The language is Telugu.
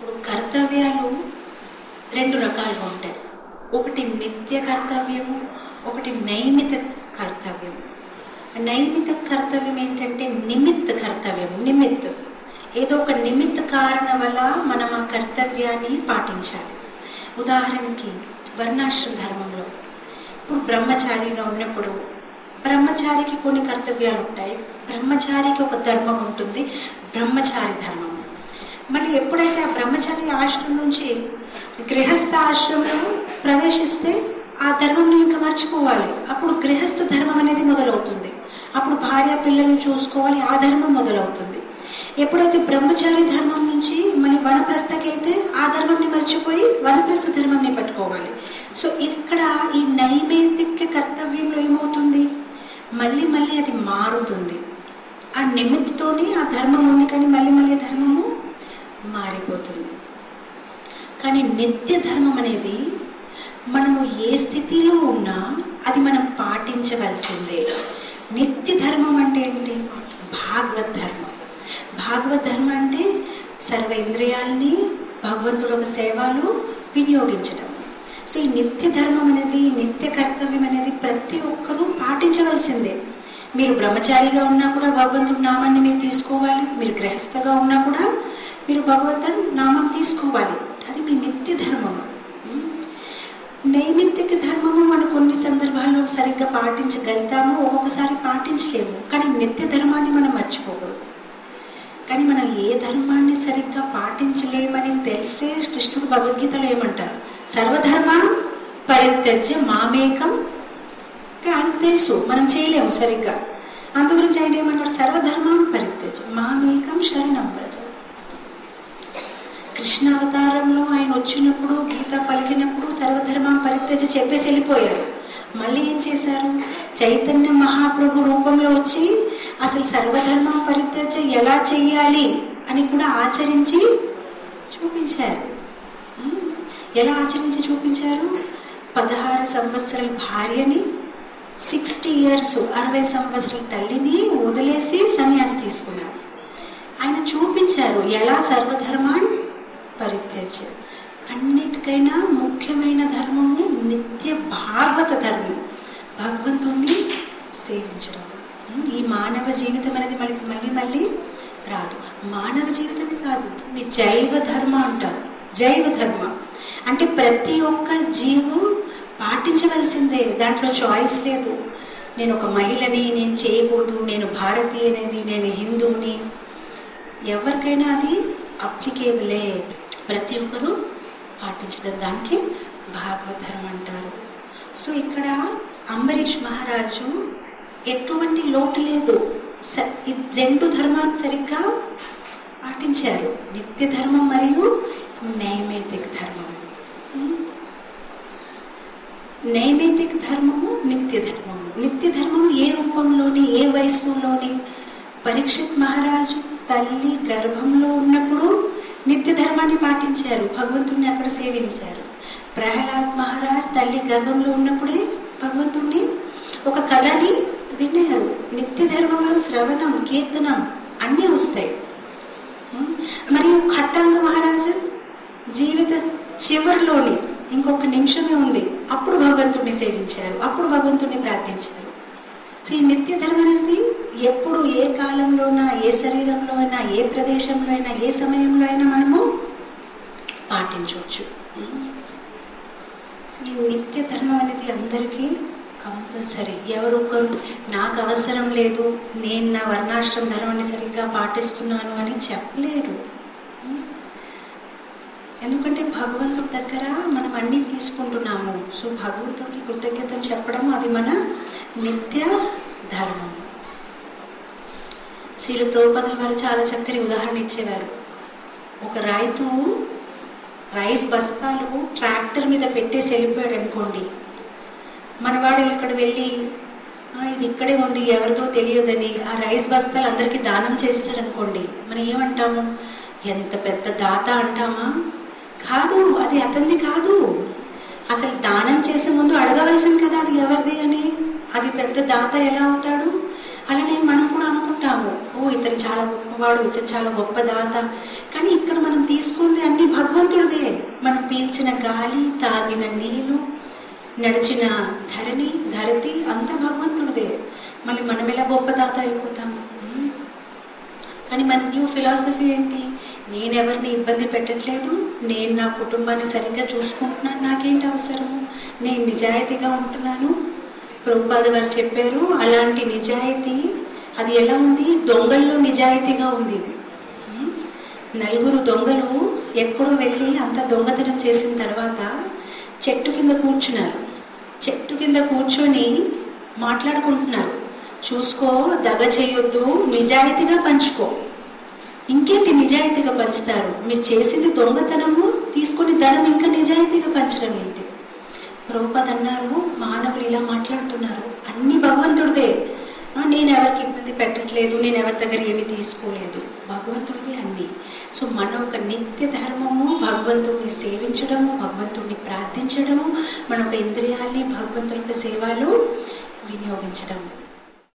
ఇప్పుడు కర్తవ్యాలు రెండు రకాలుగా ఉంటాయి ఒకటి నిత్య కర్తవ్యము ఒకటి నైమిత కర్తవ్యం నైమిత కర్తవ్యం ఏంటంటే నిమిత్త కర్తవ్యం నిమిత్ ఏదో ఒక నిమిత్త కారణం వల్ల మనం ఆ కర్తవ్యాన్ని పాటించాలి ఉదాహరణకి వర్ణాశ్రమ ధర్మంలో ఇప్పుడు బ్రహ్మచారిగా ఉన్నప్పుడు బ్రహ్మచారికి కొన్ని కర్తవ్యాలు ఉంటాయి బ్రహ్మచారికి ఒక ధర్మం ఉంటుంది బ్రహ్మచారి ధర్మం మళ్ళీ ఎప్పుడైతే ఆ బ్రహ్మచారి ఆశ్రమం నుంచి గృహస్థ ఆశ్రమంలో ప్రవేశిస్తే ఆ ధర్మంని ఇంకా మర్చిపోవాలి అప్పుడు గృహస్థ ధర్మం అనేది మొదలవుతుంది అప్పుడు భార్య పిల్లల్ని చూసుకోవాలి ఆ ధర్మం మొదలవుతుంది ఎప్పుడైతే బ్రహ్మచారి ధర్మం నుంచి మళ్ళీ వనప్రస్థకి వెళ్తే ఆ ధర్మంని మర్చిపోయి వనప్రస్థ ధర్మాన్ని పట్టుకోవాలి సో ఇక్కడ ఈ నైవేదిక కర్తవ్యంలో ఏమవుతుంది మళ్ళీ మళ్ళీ అది మారుతుంది ఆ నిమిత్తతోనే ఆ ధర్మం ఉంది కానీ మళ్ళీ మళ్ళీ ధర్మము మారిపోతుంది కానీ నిత్య ధర్మం అనేది మనము ఏ స్థితిలో ఉన్నా అది మనం పాటించవలసిందే నిత్య ధర్మం అంటే ఏంటి భాగవత్ ధర్మం భాగవత్ ధర్మం అంటే సర్వ ఇంద్రియాలని భగవంతుడు ఒక సేవలు వినియోగించడం సో ఈ నిత్య ధర్మం అనేది నిత్య కర్తవ్యం అనేది ప్రతి ఒక్కరూ పాటించవలసిందే మీరు బ్రహ్మచారిగా ఉన్నా కూడా భగవంతుడి నామాన్ని మీరు తీసుకోవాలి మీరు గృహస్థగా ఉన్నా కూడా మీరు భగవంతుడు నామం తీసుకోవాలి అది మీ నిత్య ధర్మము నైమిత్తిక ధర్మము మనం కొన్ని సందర్భాల్లో సరిగ్గా పాటించగలుగుతాము ఒక్కొక్కసారి పాటించలేము కానీ నిత్య ధర్మాన్ని మనం మర్చిపోకూడదు కానీ మనం ఏ ధర్మాన్ని సరిగ్గా పాటించలేమని తెలిసే కృష్ణుడు భగవద్గీతలో ఏమంటారు సర్వధర్మ పరిత్యజ్య మామేకం అని తెలుసు మనం చేయలేము సరిగ్గా అందుగురించి ఆయన ఏమన్నాడు సర్వధర్మం పరిత్యజ్య మామేకం శరణం వ్రజ కృష్ణ అవతారంలో ఆయన వచ్చినప్పుడు గీత పలికినప్పుడు సర్వధర్మం పరిత్యజ చెప్పేసి వెళ్ళిపోయారు మళ్ళీ ఏం చేశారు చైతన్య మహాప్రభు రూపంలో వచ్చి అసలు సర్వధర్మం పరిత్యజ ఎలా చెయ్యాలి అని కూడా ఆచరించి చూపించారు ఉమ్, ఎలా ఆచరించి చూపించారు పదహారు సంవత్సరాల భార్యని సిక్స్టీ ఇయర్స్ అరవై సంవత్సరాల తల్లిని వదిలేసి సన్యాసి తీసుకున్నారు ఆయన చూపించారు ఎలా సర్వధర్మాన్ పరిత్యజ్య అన్నిటికైనా ముఖ్యమైన ధర్మము నిత్య భాగవత ధర్మం భగవంతుణ్ణి సేవించడం ఈ మానవ జీవితం అనేది మనకి మళ్ళీ మళ్ళీ రాదు మానవ జీవితమే కాదు ఇది జైవ ధర్మ అంటారు జైవ ధర్మ అంటే ప్రతి ఒక్క జీవు పాటించవలసిందే దాంట్లో చాయిస్ లేదు నేను ఒక మహిళని నేను చేయకూడదు నేను భారతీయ అనేది నేను హిందువుని ఎవరికైనా అది అప్లికేబులే ప్రతి ఒక్కరూ పాటించడం దానికి భాగవత ధర్మం అంటారు సో ఇక్కడ అంబరీష్ మహారాజు ఎటువంటి లోటు లేదు స ఈ రెండు ధర్మాలు సరిగ్గా పాటించారు నిత్య ధర్మం మరియు నైమిత్తిక ధర్మం నైమిత్తిక ధర్మము నిత్య ధర్మము నిత్య ధర్మము ఏ రూపంలోని ఏ వయసులోని పరీక్షిత్ మహారాజు తల్లి గర్భంలో ఉన్నప్పుడు నిత్య ధర్మాన్ని పాటించారు భగవంతుడిని అక్కడ సేవించారు ప్రహ్లాద్ మహారాజ్ తల్లి గర్భంలో ఉన్నప్పుడే భగవంతుడిని ఒక కథని విన్నారు నిత్య ధర్మంలో శ్రవణం కీర్తనం అన్నీ వస్తాయి ఉం? మరియు ఖట్టాంగ మహారాజు జీవిత చివరిలోని ఇంకొక నిమిషమే ఉంది అప్పుడు భగవంతుడిని సేవించారు అప్పుడు భగవంతుడిని ప్రార్థించారు సో ఈ నిత్య ధర్మం అనేది ఎప్పుడు ఏ కాలంలోనా ఏ శరీరంలో అయినా ఏ ప్రదేశంలో అయినా ఏ సమయంలో అయినా మనము పాటించవచ్చు ఈ నిత్య ధర్మం అనేది అందరికీ కంపల్సరీ ఎవరొకరు నాకు అవసరం లేదు నేను నా వర్ణాశ్రమ ధర్మాన్ని సరిగ్గా పాటిస్తున్నాను అని చెప్పలేరు ఎందుకంటే భగవంతుడి దగ్గర మనం అన్నీ తీసుకుంటున్నాము సో భగవంతుడికి కృతజ్ఞతలు చెప్పడం అది మన నిత్య ధర్మం శ్రీల ప్రభుపదుల వారు చాలా చక్కని ఉదాహరణ ఇచ్చేవారు ఒక రైతు రైస్ బస్తాలు ట్రాక్టర్ మీద పెట్టేసి వెళ్ళిపోయాడు అనుకోండి మనవాడు ఇక్కడ వెళ్ళి "ఆ, ఇది ఇక్కడే ఉంది ఎవరిదో తెలియదని ఆ రైస్ బస్తాలు అందరికీ దానం చేస్తారనుకోండి మనం ఏమంటాము ఎంత పెద్ద దాత అంటామా కాదు అది అతనిది కాదు అసలు దానం చేసే ముందు అడగవలసింది కదా అది ఎవరిది అని అది పెద్ద దాత ఎలా అవుతాడు అలానే మనం కూడా అనుకుంటాము ఓ ఇతను చాలా గొప్పవాడు ఇతను చాలా గొప్ప దాత కానీ ఇక్కడ మనం తీసుకుంది అన్ని మనం పీల్చిన గాలి తాగిన నీళ్ళు నడిచిన ధరణి ధరతి అంత భగవంతుడిదే మళ్ళీ మనం ఎలా గొప్ప తాత అయిపోతాము ఉమ్. కానీ మన న్యూ ఫిలాసఫీ ఏంటి నేను ఎవరిని ఇబ్బంది పెట్టట్లేదు నేను నా కుటుంబాన్ని సరిగ్గా చూసుకుంటున్నాను నాకేంటి అవసరము నేను నిజాయితీగా ఉంటున్నాను ప్రభుపాద గారు చెప్పారు అలాంటి నిజాయితీ అది ఎలా ఉంది దొంగల్లో నిజాయితీగా ఉంది ఇది ఉమ్. నలుగురు దొంగలు ఎక్కడో వెళ్ళి అంత దొంగతనం చేసిన తర్వాత చెట్టు కింద కూర్చున్నారు చెట్టు కింద కూర్చొని మాట్లాడుకుంటున్నారు చూసుకో దగ చేయొద్దు నిజాయితీగా పంచుకో ఇంకేంటి నిజాయితీగా పంచుతారు మీరు చేసింది దొంగతనము తీసుకుని ధనం ఇంకా నిజాయితీగా పంచడం ఏంటి ప్రభుపద్ అన్నారు మానవులు ఇలా మాట్లాడుతున్నారు అన్ని భగవంతుడిదే ఆ, నేను ఎవరికి ఇబ్బంది పెట్టట్లేదు నేను ఎవరి దగ్గర ఏమీ తీసుకోలేదు భగవంతుడిదే అన్ని సో మన ఒక నిత్య ధర్మము భగవంతుడిని సేవించడము భగవంతుడిని ప్రార్థించడము మన ఒక ఇంద్రియాల్ని భగవంతుడి యొక్క సేవలో వినియోగించడం